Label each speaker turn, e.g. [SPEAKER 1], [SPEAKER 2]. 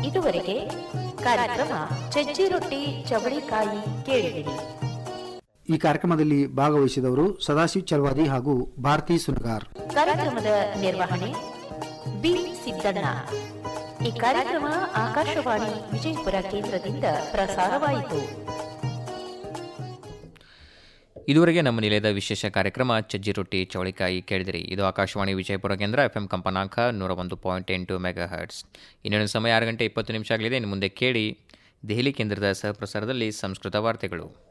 [SPEAKER 1] ಇದುವರೆಗೆ ಕಾರ್ಯಕ್ರಮ ಚಜ್ಜಿ ರೊಟ್ಟಿ ಚವಳಿಕಾಯಿ ಕೇಳಿದಿರಿ
[SPEAKER 2] ಈ ಕಾರ್ಯಕ್ರಮದಲ್ಲಿ ಭಾಗವಹಿಸಿದವರು ಸದಾಶಿವ್ ಚಲವಾದಿ ಹಾಗೂ ಭಾರತಿ ಸುನಗಾರ್
[SPEAKER 1] ಕಾರ್ಯಕ್ರಮದ ನಿರ್ವಹಣೆ ಬಿ ಸಿದ್ದಣ್ಣ ಈ ಕಾರ್ಯಕ್ರಮ ಆಕಾಶವಾಣಿ ವಿಜಯಪುರ ಕೇಂದ್ರದಿಂದ ಪ್ರಸಾರವಾಯಿತು
[SPEAKER 3] ಇದುವರೆಗೆ ನಮ್ಮ ನಿಲಯದ ವಿಶೇಷ ಕಾರ್ಯಕ್ರಮ ಚಜ್ಜಿ ರೊಟ್ಟಿ ಚವಳಿಕಾಯಿ ಕೇಳಿದಿರಿ ಇದು ಆಕಾಶವಾಣಿ ವಿಜಯಪುರ ಕೇಂದ್ರ ಎಫ್ ಎಂ ಕಂಪನಾಂಕ ನೂರ ಒಂದು ಪಾಯಿಂಟ್ ಎಂಟು ಮೆಗಾ ಹರ್ಟ್ಸ್ ಇನ್ನೊಂದು ಸಮಯ ಆರು ಗಂಟೆ ಇಪ್ಪತ್ತು ನಿಮಿಷ ಆಗಲಿದೆ ಇನ್ನು ಮುಂದೆ ಕೇಳಿ ದೆಹಲಿ ಕೇಂದ್ರದ ಸಹಪ್ರಸಾರದಲ್ಲಿ ಸಂಸ್ಕೃತ ವಾರ್ತೆಗಳು